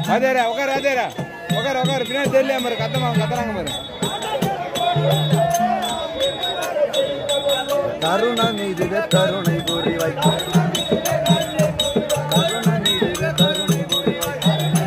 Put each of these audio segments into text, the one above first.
அதேரா உட்காரு அதேரா உட்காரு உட்காரு பின்னாடி தெரியல பாரு கத்தமா கத்துறாங்க பாரு தருணம் இதுவே கருணை புரிவாய் தருணம் இதுவே கருணை புரிவாய்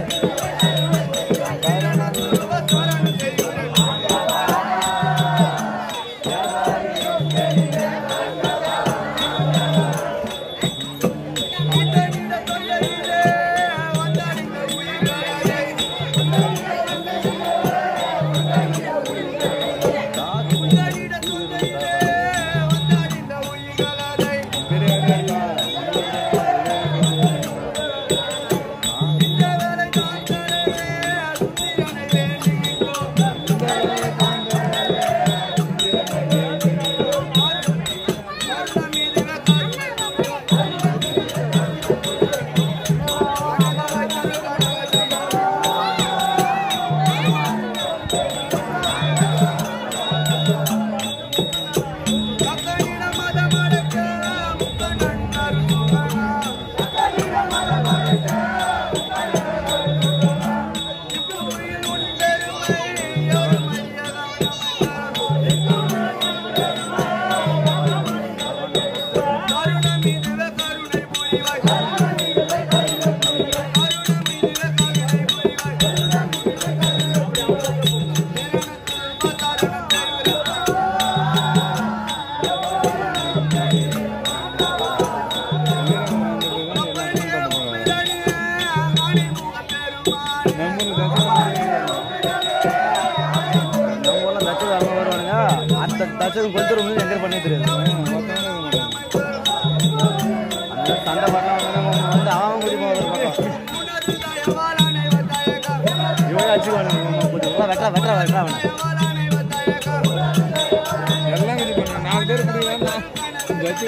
நம்ம ஊர்ல தச்சது அவங்க வருவானுங்க அந்த தச்சது கொஞ்சம் ரொம்ப எங்க பண்ணி தெரியாது அந்த சண்டை பண்ண வந்து அவன் குடி இவங்க அடிச்சுவானுங்க கொஞ்சம் வெட்டா வெட்டா வெட்டா அவனை எல்லாம் இது பண்ணு நாலு பேர் பிடிக்கலாம் ஜட்ஜி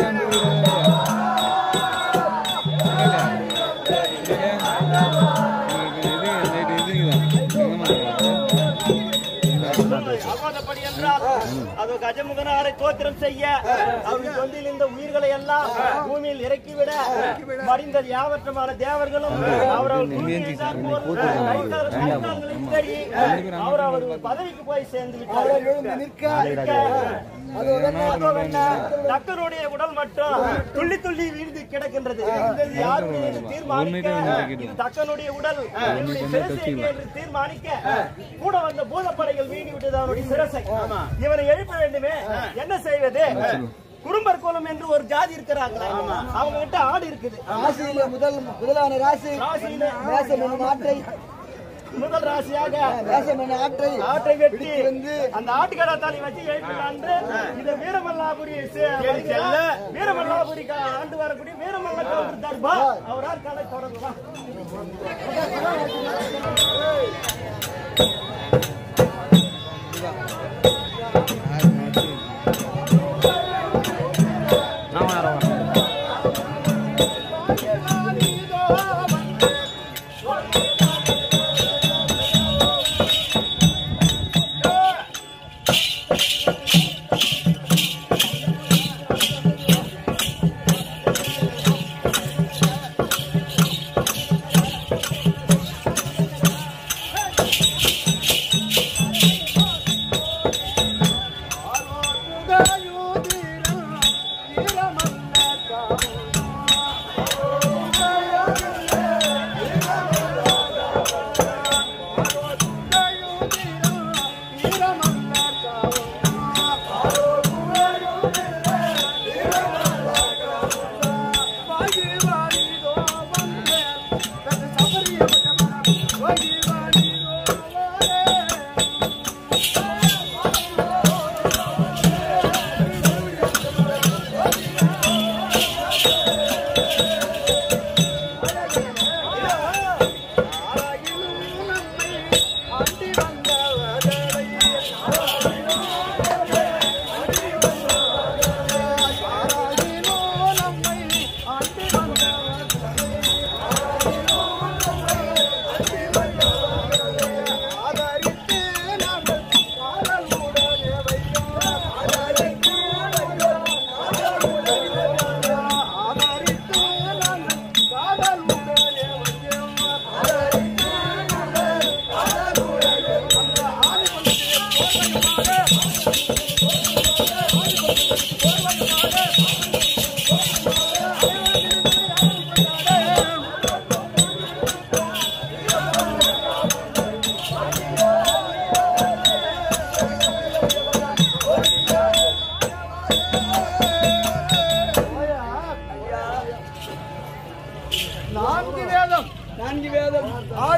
ஆபாதப்படி என்றால் அது கஜமுகனாரை தோத்திரம் செய்ய அவரின் தொண்டில் இந்த உயிர்களை எல்லாம் பூமியில் இறக்கிவிட மடிந்தது யாவற்றமான தேவர்களும் அவரவர் பூமியில்தான் போல் கைகால் கைகால்களில் தேடி அவர் அவர் பதவிக்கு போய் சேர்ந்து விட்டார் தக்கனுடைய உடல் மட்டும் துள்ளி துள்ளி வீழ்ந்து கிடக்கின்றது இது யாருடைய என்று தீர்மானிக்க இது தக்கனுடைய உடல் என்னுடைய சிரசை எங்கே என்று தீர்மானிக்க கூட வந்த பூதப்படைகள் வீங்கி விட்டது அவனுடைய சிரசை இவனை எழுப்ப வேண்டுமே என்ன செய்வது குறும்பர் கோலம் என்று ஒரு ஜாதி இருக்கிறாங்களா அவங்க கிட்ட ஆடு இருக்குது ராசியில முதல் முதலான ராசி ராசியில மேசம் என்னும் ஆற்றை முதல் ராசியாக மேசம் என்னும் ஆற்றை ஆட்டை வெட்டி வந்து அந்த ஆட்டுக்கடாத்தாலி வச்சு எழுப்பினான்று இந்த வீரமல்லாபுரி செ- வருகிற வீரமல்லாபுரி கா- ஆண்டு வரக்கூடிய வீரமல்ல கவுண்டர் தர்பா அவரால் கலை தொடங்குவார் நான் வரேன் ஆ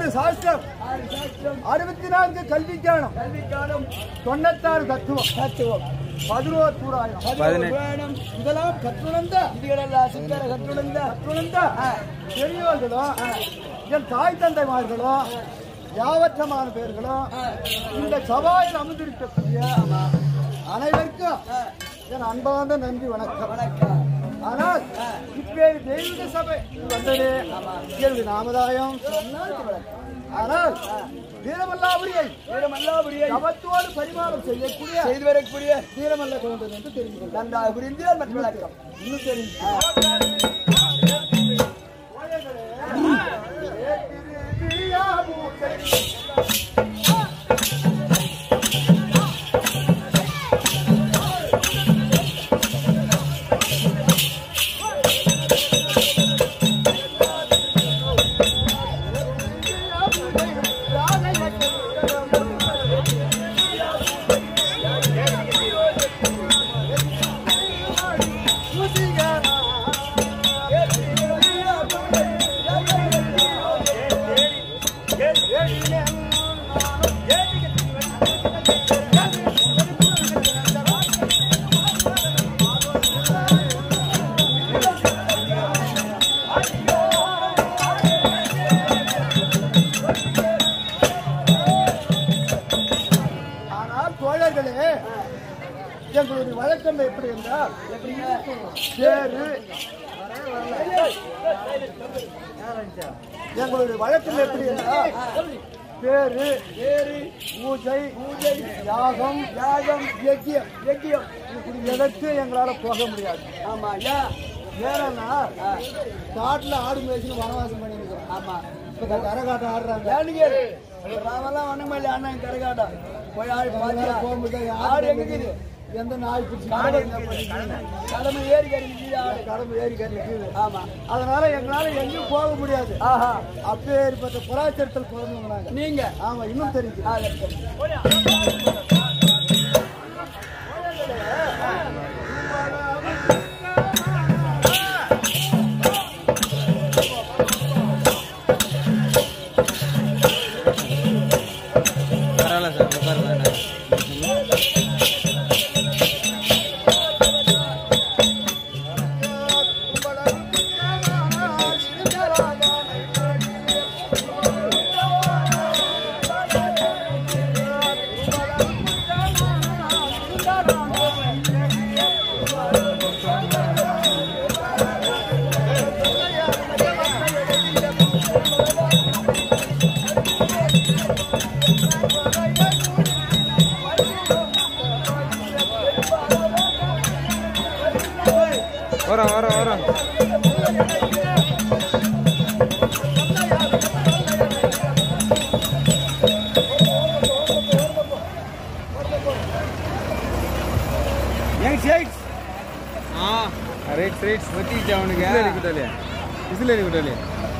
ஆறு சாஸ்திரம் அறுபத்தி நான்கு கல்வி ஞானம் தொண்ணூத்தாறு தத்துவம் தத்துவம் பதினோரு கூடாயம் பதினெட்டு. இதெல்லாம் கற்றுணர்ந்த இதுகளெல்லாம் சித்தர கற்றுணர்ந்த கற்றுணர்ந்த பெரியவர்களும் என் தாய் தந்தைமார்களும் யாவற்றமான பேர்களும் இந்த சபாயில் அமர்ந்திருக்கக்கூடிய அனைவருக்கும் என் அன்பார்ந்த நன்றி வணக்கம் ஆனால் இப்பேறு தெய்வீக சபை வந்தது கேள்வி நாமதாயம் ஆனால் வீரமல்லாபுரியை வீரமல்லாபுரியை தவத்தோடு பரிமாணம் செய்யக்கூடிய செய்து வரக்கூடிய வீரமல்ல தோன்றது என்று தெரிந்து கொண்டார் நன்றாக புரிந்து மற்றும் விளக்கம் இன்னும் தெரியும் ஆனால் தோழர்களே எங்களுடைய வழக்கம் எப்படி என்றால் பேரு எங்களுடைய வழக்கம் எப்படி என்றால் பேரு பேரு பூஜை பூஜை யாகம் யாகம் யஜ்யம் யஜ்யம் இப்படி எதற்கு எங்களால போக முடியாது ஆமா ஐயா ஏன்னா காட்டுல ஆடு மேய்ச்சின்னு வனவாசம் பண்ணிருக்கோம் ஆமா இப்ப கரகாட்டம் ஆடுறாங்க ஏனுங்க ராமெல்லாம் ஒண்ணுமே அண்ணன் கரகாட்டம் போய் ஆள் பாத்தியா போக முடியாது ஆடு எங்க இருக்குது எந்த நாய் பிடிச்சி ஆடு எங்க போகுது? கடமை ஏறி கறிக்குது ஆடு கடமை ஏறி கட்டிருக்கு ஆமா அதனால எங்களால எங்கேயும் போக முடியாது ஆஹா அப்பேற்பட்ட புறாச்சரத்தில் பிறந்தவங்க நாங்க நீங்க ஆமா இன்னும் தெரியுது ஆ, லட்சம். பரவாயில்ல சார் உட்காருங்க வரோம் வரோம் வரோம் ஆ ரைட் ரைட் வத்திச்சு அவனுக்கு விசில் அடி குட்டாலே விசில் அடி குட்டாலே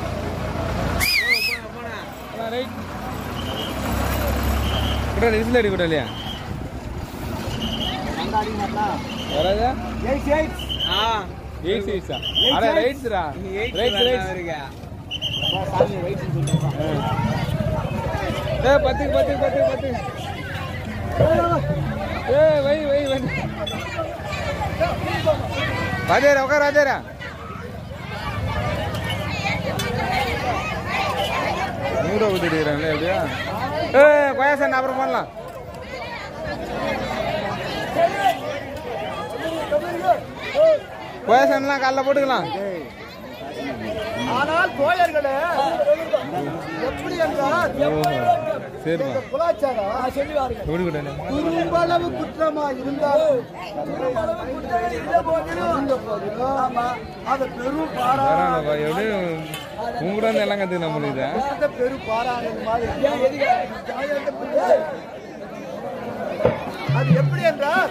ரைட் குட்டாலே விசில் அடி குட்டாலே வராதா எயிட் எயிட் ஆ எயிட் எயிட்ஸா அட ரைட்ஸ்ரா ரைட் ரைட் ஏ பத்துக்கு பத்துக்கு பத்துக்கு பத்து ஏ வை வை வை ராஜேரா உட்கார் ராஜேரா நூறு ஊற்றிடுறாங்களே எப்படியா ஏ கொயாசன் அப்புறம் பண்ணலாம் கொயாசன்லாம் காலைல போட்டுக்கலாம் ஆனால் தோழர்களே எப்படி என்றால் சரிப்பா இந்த கலாச்சாரம் சொல்லுவார்கள் விடுகிட்டே குறும்பளவு குற்றமா இருந்தாலும் இருந்த போதிலும் அது பெரும் பாரா பரவாயில்லப்பா எப்படியும் உங்க கூட வந்து எல்லாம் கற்றுக்க முடியுதா அந்த பெரும் பாராயணம் மாதிரி ஜாயந்த பிள்ளை. அது எப்படி என்றால்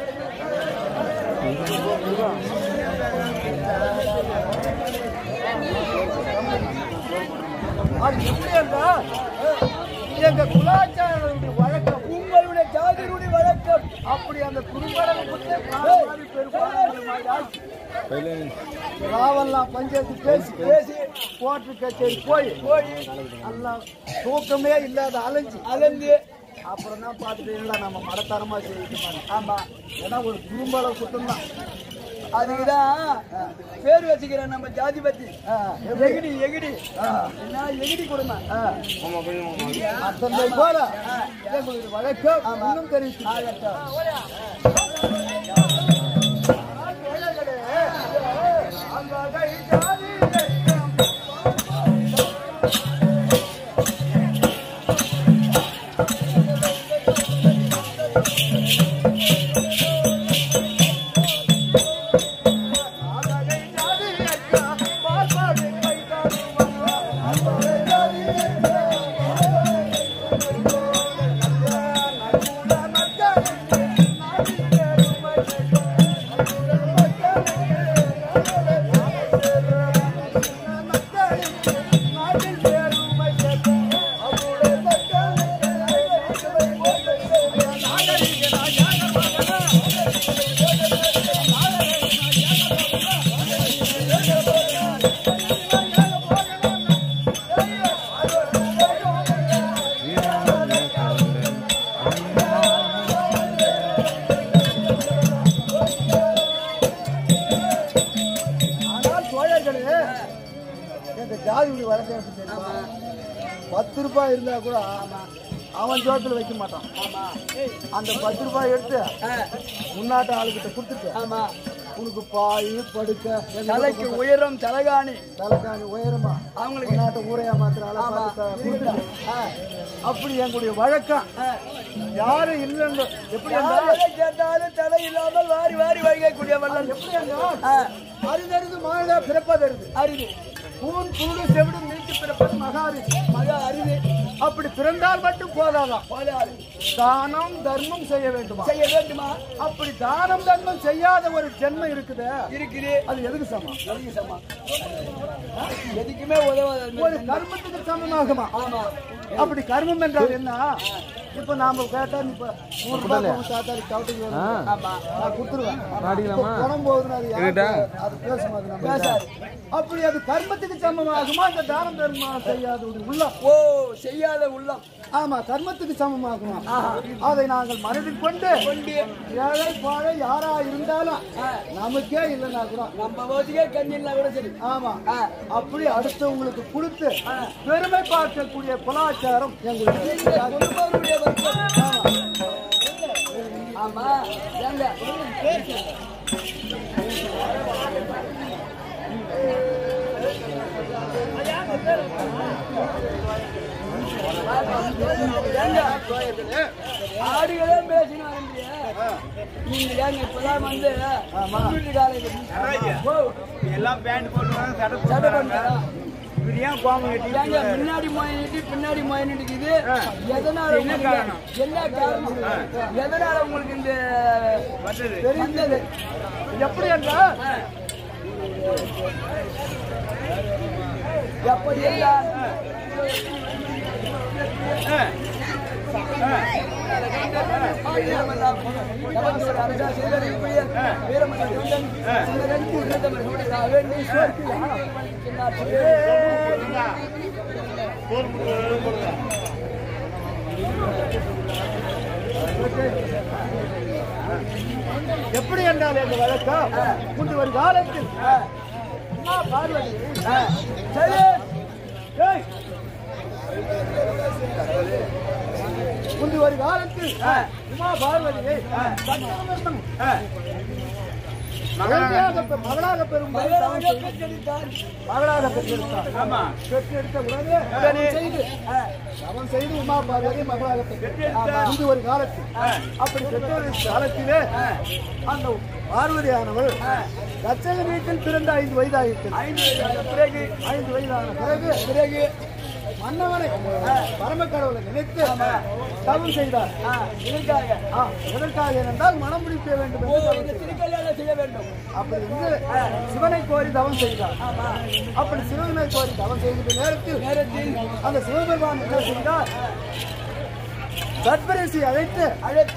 அது எப்படி என்றால் எங்க குலாச்சாரனுடைய வழக்கம் உங்களுடைய ஜாதியினுடைய வழக்கம் அப்படி அந்த குறும்பளவு குற்றம் பெரும் பாராயணம் மாதிரி ஆச்சு. ராவெல்லாம் பஞ்சாயத்து பேசி பேசி கோர்ட்டு கச்சேரி போய் போய் நல்லா தூக்கமே இல்லாத அலைஞ்சு அலைஞ்சு அப்புறம் தான் பார்த்துட்டு இல்லை நம்ம மடத்தரமா செய்யணும் ஆமா ஏன்னா ஒரு குறும்பளவு குற்றம் தான் அதுக்குதான் பேர் வச்சுக்கிறேன் நம்ம ஜாதி பத்தி எகிடி எகிடி என்ன எகிடி கொடுமை அத்தனை போல எங்களுடைய வழக்கம் இன்னும் தெரிவித்து ஆனால் தோழர்களே எங்க ஜாதியுடைய வழக்கம் எப்படி தெரியுமா? பத்து ரூபாய் இருந்தா கூட அவன் ஜோத்துல வைக்க மாட்டான் அந்த பத்து ரூபாய் எடுத்து முன்னாட்ட ஆளுகிட்ட கொடுத்துட்டு ஆமா உனக்கு பாய் படுக்க தலைக்கு உயரம் தலகாணி தலைக்காணி உயரமா அவங்களுக்கு நாட்டை ஊரையா மாத்திர அப்படி எங்களுடைய வழக்கம் யாரும் இல்லைங்க எப்படி இருந்தாலும் யாரை கேட்டாலும் தலை இல்லாமல் வாரி வாரி வைக்கக்கூடிய வல்லல் எப்படி இருந்தாலும் அரிதறிது மழை பிறப்பதறிது அரிது பூன் புழு செவிடு நீச்சு பிறப்பது மகாரி மக அரிது அப்படி பிறந்தால் மட்டும் போதாதான் போதாது தானம் தர்மம் செய்ய வேண்டுமா செய்ய வேண்டுமா அப்படி தானம் தர்மம் செய்யாத ஒரு ஜென்மம் இருக்குது இருக்குது அது எதுக்கு சமம் எதுக்கு சமம் எதுக்குமே உதவாது ஒரு கர்மத்துக்கு சமமாகுமா ஆமா அப்படி கர்மம் என்றால் என்ன இப்ப நாம கேட்டா இப்ப நூறு ரூபாய் கொடுத்து தாத்தாடி கவுட்டுக்கு வேணும். ஆமா நான் கொடுத்துருவேன் இப்ப பணம் போகுதுன்னு அது யாருக்கு? அது பேசும் அது நம்ம பேசாது. அப்படி அது கர்மத்துக்கு சமமாகுமா இந்த தானம் தர்மம் செய்யாத ஒரு உள்ளம் ஓ செய்யாத உள்ளம் ஆமா கர்மத்துக்கு சமமாகுமா அதை நாங்கள் மனதில் கொண்டு கொண்டு ஏழை பாழை யாரா இருந்தாலும் நமக்கே இல்லைன்னா கூட நம்ம போதுக்கே கண்ணில்னா கூட சரி ஆமா அப்படி அடுத்தவங்களுக்கு கொடுத்து பெருமை பார்க்கக்கூடிய கலாச்சாரம் எங்களுக்கு இந்த குடும்பருடைய வர்க்கம். ஆமா ஏங்க ஏங்க, ஆடுகளே பேசினா நீங்க ஏங்க இப்பதான் வந்து கம்ப்யூட்டர் காலேஜ் ஓ, எல்லாம் பேண்ட் போட்டுவாங்க சட்டை சட்டை பண்ணுறா இவர் ஏன் கோமம் கட்டி ஏங்க முன்னாடி மோயினிட்டு பின்னாடி மோயினிட்டு இது எதனால என்ன உங்களுக்கு- காரணம்? என்ன காரணம் எதனால உங்களுக்கு இந்த வந்தது வந்தது எப்படி என்றால் எப்படி எல்லாம் எப்படி என்றால் எங்க வழக்கம் முந்தி ஒரு காலத்தில் அம்மா பார்வதி சரி ஏய். முந்தி ஒரு காலத்தில் உமா பார்வதியை சத்தியவர்மன் மகளாக பெ- மகளாக பெறும் மகளாக பெற்றெடுத்தார் ஆமா பெற்றெடுத்த உடனே அவன் செய்து அவன் செய்து உமா பார்வதி மகளாக பெற்றெடுத்தார் இது ஒரு காலத்தில் அப்படி பெற்றோர் காலத்திலே அந்த பார்வதியானவள் தச்சக வீட்டில் பிறந்த ஐந்து வயதாயிற்று ஐந்து வயதான பிறகு ஐந்து வயதான பிறகு பிறகு மன்னவனை பரமக்கடவுளை நினைத்து தவம் செய்தார் இதற்காக ஆ, எதற்காக என்றால் மனம் முடிக்க வேண்டும் ஓ என்று தவம் இந்த செய்தார். திருக்கல்யாணம் செய்ய வேண்டும் அப்படி வந்து சிவனை கோரி தவம் செய்தார் அப்படி சிவனை கோரி தவம் செய்கிற நேரத்தில் நேரத்தில் அந்த சிவபெருமான் என்ன செய்தார் சத்பரிசி அழைத்து அழைத்து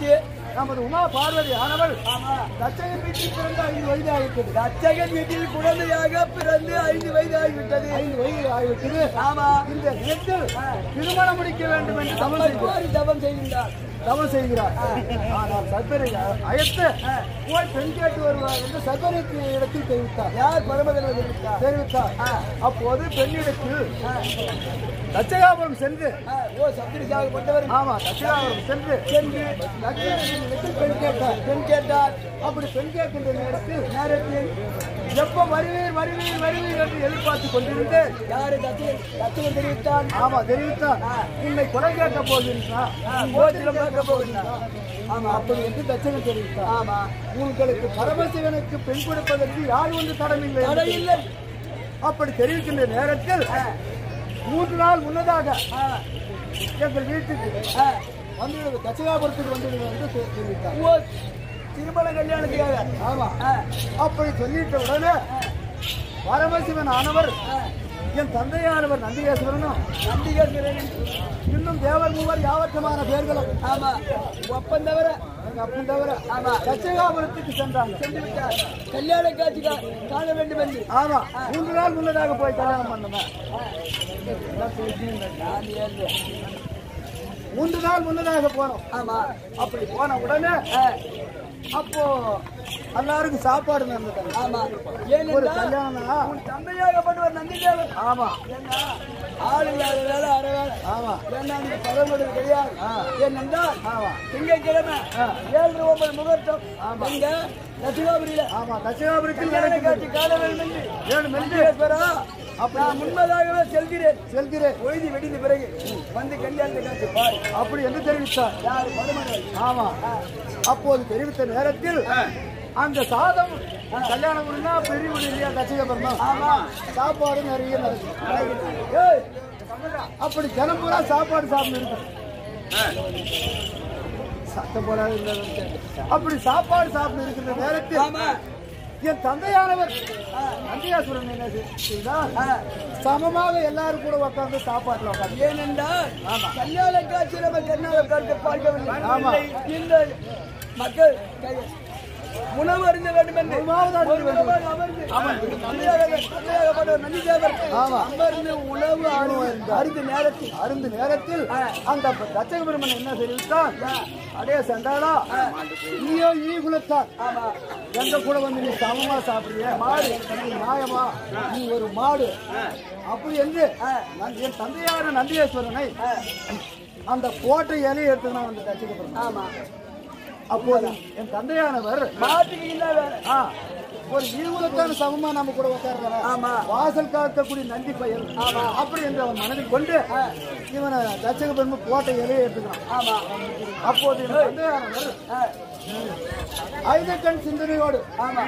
நமது உமா பார்வதி ஆனவள் தச்சகன் வீட்டில் பிறந்த ஐந்து வயது ஆகிவிட்டது தச்சகன் வீட்டில் குழந்தையாக பிறந்து ஐந்து வயது ஆகிவிட்டது ஐந்து வயது ஆகிவிட்டது ஆமா இந்த நேரத்தில் திருமணம் முடிக்க வேண்டும் என்று தவம் செய்கிறார் கோரி தவம் செய்கின்றார் தவம் செய்கிறார் ஆனால் சர்பரை அழைத்து போய் பெண் கேட்டு வருவார் என்று சர்பரைக்கு இடத்தில் தெரிவித்தார் யார் பரமதேவன் தெரிவித்தார் தெரிவித்தார் அப்போது பெண்ணிடத்தில் தச்சகாபுரம் சென்று ஆ, ஓ சத்திரிசாகப்பட்டவர் ஆமா தச்சகாபுரம் சென்று சென்று தச்சகாபுரத்தில் பெண் கேட்டார் பெண் கேட்டார் அப்படி பெண் கேட்கின்ற நேரத்தில் நேரத்தில் எப்ப வருவீர் வருவீர் வருவீர் என்று எதிர்பார்த்து கொண்டிருந்து யாரு தச்சகன் தச்சகன் தெரிவித்தான் ஆமா தெரிவித்தார் உன்னை கொலை கேட்க போகிறீர்களா கோத்திரம் பார்க்க போகின்றார் ஆமா அப்படி என்று தச்சகன் தெரிவித்தார் ஆமா உங்களுக்கு பரமசிவனுக்கு பெண் கொடுப்பதற்கு யார் ஒன்று தடமில்லை தடை இல்லை அப்படி தெரிவிக்கின்ற நேரத்தில் மூன்று நாள் முன்னதாக எங்கள் வீட்டுக்கு வந்து தச்சகாபுரத்துக்கு வந்து என்று தெ- தெரிவித்தார் ஓ திருமண கல்யாணத்துக்காக ஆமா ஆ, அப்படி சொல்லிட்ட உடனே பரமசிவன் ஆனவர் என் தந்தையானவர் நந்திகேஸ்வரனும் நந்திகேஸ்வரன் இன்னும் தேவர் மூவர் யாவற்றமான பேர்களும் ஆமா ஒப்பம் தவிர எங்க அப்பன் தவிர ஆமா. தச்சகாபுரத்துக்கு சென்றாங்க சென்று விட்டார் கல்யாண காட்சி கா- காண வேண்டும் என்று ஆமா மூன்று நாள் முன்னதாக போய் கல்யாணம் பண்ணுவேன் நான் ஏழு. மூன்று நாள் முன்னதாக போனோம் ஆமா அப்படி போன உடனே ஆ, அப்போ எல்லாருக்கும் சாப்பாடு நடந்தது ஆமா ஒரு ஏனென்றால் கல்யாணம்னா உன் தந்தையாகப்பட்டவர் நந்திதேவர் ஆமா ஏன்னா ஆள் இல்லாத வேலை அரை வேலை ஆமா ஏன்னா நீங்க பரம்பரை கிடையாது ஏனென்றால் ஆமா திங்கட்கிழமை ஏழு ஒன்பது முகூர்த்தம் எங்க ரசிகாபுரியில ஆமா தட்சிணாபுரத்தில் கல்யாண நடக்கிறது. காட்சி காண வேண்டும் என்று வேணும் என்று நந்திகேஸ்வரா நான் முன்பதாகவே செல்கிறேன் செல்கிறேன் பொழுது வெடிந்த பிறகு வந்து கல்யாணத்தை காட்சி பாரு அப்படி என்று தெரிவித்தார் யார் பரமரை ஆமா அப்போது தெரிவித்த நேரத்தில் அந்த சாதம் கல்யாணம் முடிஞ்சா பெரிய வீடு இல்லையா தட்சிகபுரம் ஆமா சாப்பாடு நிறைய நடக்கும் ஏய், அப்படி ஜனம் பூரா சாப்பாடு சாப்பிட்டு இருக்கு சத்தம் போடாது இல்ல அப்படி சாப்பாடு சாப்பிட்டு இருக்கின்ற நேரத்தில் ஆமா என் தந்தையானவர் நந்தியாசுரன் என்ன செய்தார் சமமாக எல்லாரும் கூட உட்கார்ந்து சாப்பாட்டுல உட்கார்ந்து ஏனென்றால் கல்யாண காட்சி நம்ம கண்ணால பார்க்க பார்க்கவில்லை ஆமா. இந்த மக்கள் கை- உணவு அருந்த வேண்டும் என்று உணவாவது அருந்த ஒரு உணவாக அமர்ந்து தந்தையாக- தந்தையாகப்பட்டவர் நந்திதேவர் ஆமா. அமர்ந்து உணவு அருந்த- அருந்த நேரத்தில் அருந்து நேரத்தில் அந்த தச்சக பெருமன் என்ன தெரிவித்தான் அடே சண்டாளா நீயோ ஈ குலத்தான் ஆமா எங்க கூட வந்து நீ சமமா சாப்பிடுறிய மாடு நீ நியாயமா நீ ஒரு மாடு அப்படி என்று நான் என் தந்தையான நந்தியேஸ்வரனை அந்த போட்ட இலையை எடுத்துக்கணும் அந்த தச்சக பெருமன் ஆமா அப்போது என் தந்தையானவர் மாட்டுக்கு இல்ல வேற ஆ, ஒரு ஈவுலத்தான சமமா நம்ம கூட உட்கார்றாங்க ஆமா. வாசல் காக்கக்கூடிய நந்தி பயல் அப்படி என்று அவன் மனதில் கொண்டு இவனை தச்சக பெருமை போட்ட இலையை எடுத்துக்கிறான் ஆமா அப்போது என் தந்தையானவர் ஐந்து கண் சிந்தனையோடு ஆமா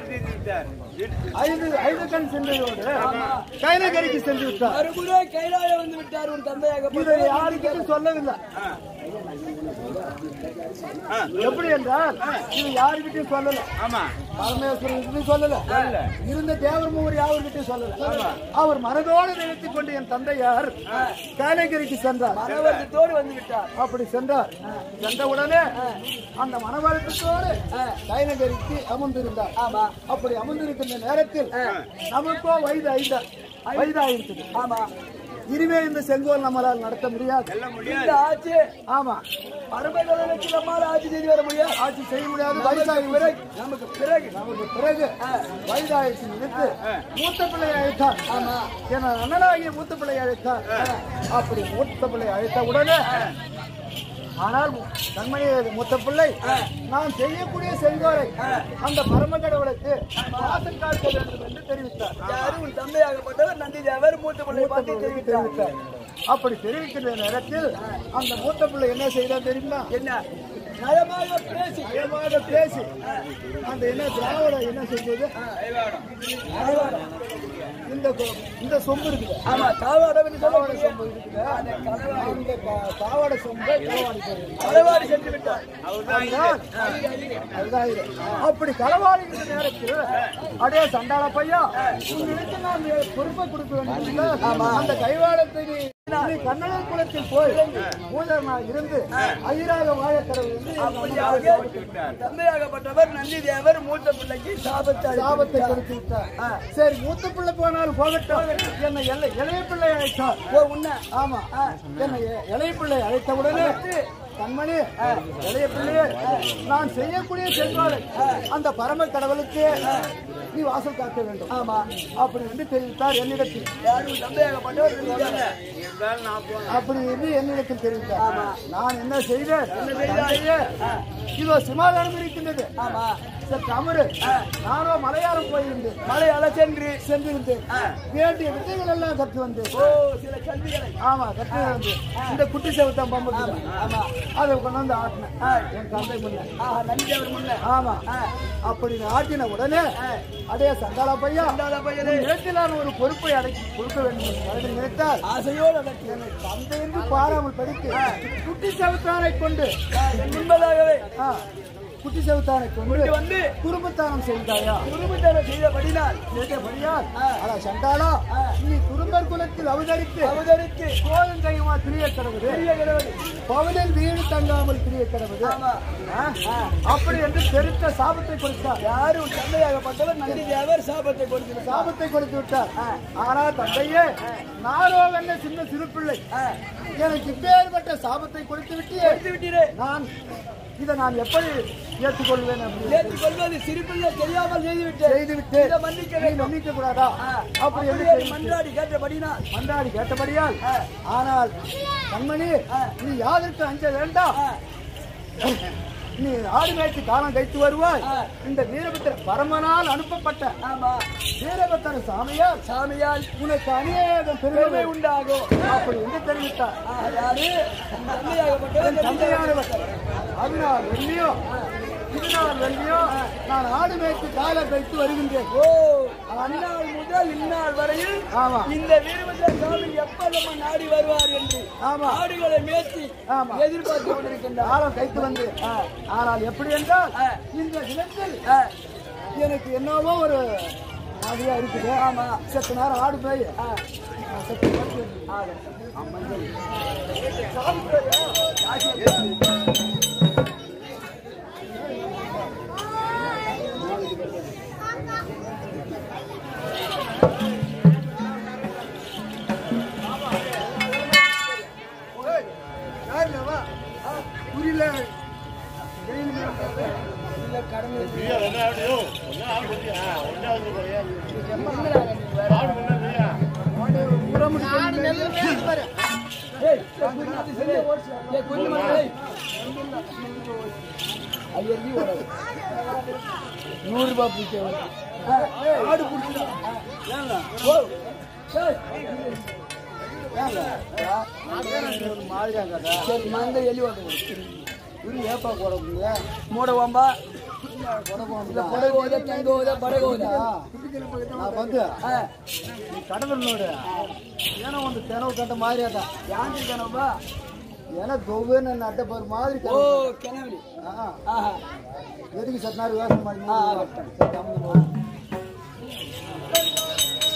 ஐந்து ஐந்து கண் சிந்தனையோடு கைலகரிக்கு சென்று விட்டார் மறுபுறே கைலாய வந்து விட்டார் உன் இதை தந்தையாகப்பட்டவர் யாருக்கிட்டும் சொல்லவில்லை எப்படி என்றால் இது யாருக்கிட்டையும் சொல்லல ஆமா பரமேஸ்வரன் சொல்லல இருந்த தேவர் மூவர் யாவர்கிட்டையும் சொல்லல அவர் மனதோடு நினைத்துக் கொண்டு என் தந்தையார் காலேகரிக்கு சென்றார் மனவர்த்தத்தோடு வந்து விட்டார் அப்படி சென்றார் சென்ற உடனே அந்த மனவழக்கத்தோடு கைலகரிக்கு அமர்ந்திருந்தார் ஆமா அப்படி அமர்ந்திருக்கின்ற நேரத்தில் நமக்கோ வயது ஐந்து வயதாயிருக்குது ஆமா இனிமே இந்த செங்கோல் நம்மளால் நடத்த முடியாது இந்த ஆட்சி ஆமா பரமகலனுக்கு நம்மால் ஆட்சி செய்து வர முடியாது ஆட்சி செய்ய முடியாது வயதாகி பிறகு நமக்கு பிறகு நமக்கு பிறகு வயதாயிடுச்சு நிறுத்து மூத்த பிள்ளையை அழைத்தார் ஆமா என் அண்ணனாகிய மூத்த பிள்ளையை அழைத்தார் அப்படி மூத்த பிள்ளையை அழைத்த உடனே ஆனால் கண்மணிய மூத்த பிள்ளை நான் செய்யக்கூடிய செங்கோரை அந்த பரம கடவுளுக்கு வாசல் காக்க வேண்டும் என்று தெரிவித்தார் யாரு உன் தந்தையாகப்பட்டவர் நந்தி தேவர் மூத்த பிள்ளை பார்த்து தெரிவித்தார் தெரிவித்தார் அப்படி தெரிவிக்கின்ற நேரத்தில் அந்த மூத்த பிள்ளை என்ன செய்தார் தெரியுமா என்ன நயமாக பேசி நயமாக பேசி அந்த என்ன திராவிட என்ன செஞ்சது இந்த கொ- இந்த சொம்பு இருக்குது ஆமா தாவாடம் என்று தாவாட சொல்லக்கூடிய சொம்பு இருக்குது அந்த கா- தாவாட சொம்பை களவாடி போடுறது. களவாடி சென்று விட்டார் அதுதான் அதுதான் இது. அப்படி களவாடுகின்ற நேரத்தில் அடே சண்டாள பையா உன் நினைத்து நான் பொறுப்பை கொடுக்க வேண்டும் அந்த கைவாடத்தை நீ நீ கண்ணகர் குலத்தில் போய் பூதனா இருந்து ஐயராக வாழ கடவுள் என்று அப்படியாக தந்தையாகப்பட்டவர் நந்தி தேவர் மூத்த பிள்ளைக்கு சாபத்தை சாபத்தை அளித்து கொடுத்து விட்டார் சரி மூத்த பிள்ளை போனாலும் போகட்டும் என்னை எல்லை இளைய பிள்ளை அழைத்தார் ஓ உன்ன ஆமா என்னை இ- இளைய பிள்ளை அழைத்தவுடனே கண்மணி இளைய பிள்ளையே நான் செய்யக்கூடிய செல்வாளை அந்த பரம கடவுளுக்கு நீ வாசல் காக்க வேண்டும் ஆமா அப்படி என்று தெரிவித்தார் என்னிடத்தில் யாரும் தந்தையாகப்பட்டவர் நந்தி தேவர் அப்படி என்று என்னிடத்தில் தெரிவித்தார் நான் என்ன செய்தேன் தந்தையே, இதோ சிமாதானம் இருக்கின்றது ஆமா சற்று அமரு நானோ மலையாளம் போயிருந்தேன் மலையாள சென்று சென்றிருந்தேன் வேண்டிய வித்தைகள் எல்லாம் கற்று வந்தேன் ஓ சில கல்விகளை ஆமா கற்று வந்து இந்த குட்டி செவத்தம் பம்பு ஆமா அதை கொண்டாந்து ஆட்டினேன் என் தந்தை முன்ன ஆஹா நந்தி தேவர் முன்ன ஆமா அப்படி நான் ஆட்டின உடனே அடைய சண்டாளா பையா சண்டாள பையனே. நேற்று நான் ஒரு பொறுப்பை அடக்கி கொடுக்க வேண்டும் என்று மனதில் நினைத்தால் ஆசையோடு அதற்கு என்னை தந்தை என்று பாராமல் படித்து குட்டி செவத்தானை கொண்டு முன்பதாகவே ஆ, குட்டி செவத்தானை கொண்டு கொண்டு வந்து குடும்பத்தானம் செய்தாயா குருமுத்தர செய்தபடினால் கேட்டபடியால் அட சண்டாளா நீ குடும்பர் குலத்தில் அவதரித்து அவதரித்து கோலம் கையுமா திரிய கடவுது பெரிய கடவுள் பவனில் வீடு தங்காமல் திரிய கடவுது ஆமா அப்படி என்று பெருத்த சாபத்தை கொடுத்தார் யாரும் தந்தையாகப்பட்டவர் நந்தி தேவர் சாபத்தை கொடுக்கிறார் சாபத்தை கொடுத்து விட்டார் ஆனா தந்தையே நானோ என்ன சின்ன சிறு பிள்ளை எனக்கு இப்பேற்பட்ட சாபத்தை கொடுத்து விட்டு கொடுத்து விட்டீரே நான் இதை நான் எப்படி ஏற்றுக்கொள்வேன் அப்படின்னு ஏற்றுக் கொள்வது சிரிப்பில்லை தெரியாமல் செய்துவிட்டேன் செய்துவிட்டு இதை மன்னிக்க நீ வேண்டும் மன்னிக்க கூடாதா அப்படி என்று அப்படியே தெரிவித்து- மன்றாடி கேட்டபடினால் மன்றாடி கேட்டபடியால் ஆனால் கண்மணி நீ யாருக்கு அஞ்ச வேண்டாம் நீ ஆடு மேய்ச்சி காலம் கைத்து வருவாய் இந்த வீரபத்திர பரமனால் அனுப்பப்பட்ட ஆமா வீரபத்திர சாமியார் சாமியால் உனக்கு அநேகம் பெருமை பெருமை உண்டு உண்டாகும் அப்படி என்று தெரிவித்தார் ஆ, யாரு தந்தையாகப்பட்டவர் நந்தி தேவர். தந்தையானவர் அதனால் வெள்ளியோ இதனால் வெள்ளியோ நான் ஆடு மேய்ச்சி காலம் கைத்து வருகின்றேன் ஓ அந்நாள் முதல் இந்நாள் வரையில் ஆமா இந்த வீரபத்திர சாமி எப்ப நம்ம நாடி வருவார் என்று ஆமா ஆடுகளை மேய்ச்சி ஆமா எதிர்பார்த்து கொண்டிருக்கின்றார் காலம் கைத்து வந்து ஆனால் எப்படி என்றால் இந்த தினத்தில் எனக்கு என்னவோ ஒரு மாதிரியா இருக்குது ஆமா சத்து நேரம் ஆடு போய் சத்து நேரம் ஆடு. ஆமா, சரி. சாமி பேரு. ஓய், யாருல வா? ஆ, புரியல வெயில் மேல இல்ல கடமை ஏய், குஞ்சுமதி சிலை. ஏய், குஞ்சுமதி சிலை. நூறு ரூபாய் பிடிக்க ஆடு பிடிச்சா ஓ, ஏய், ஒரு மாதிரியா கதா சரி மந்த எலி வந்து இரு ஏப்பா போட முடியல மூடவம்பா குடப்பம் இல்ல கொடகோத தங்கோத படகோத நான் வந்து நீ கடவுளோட ஏன்னா வந்து தினவு கட்ட மாதிரியாடா யாந்தி கணவா ஏன்னா தொவ்வுன்னு நட்ட போற மாதிரி ஓ கிடக்கு. கிணவரி ஆ, ஆஹா எதுக்கு சத்தினாரு யோசனை பண்ணி ஆ, சரி, அமுக்கு போ.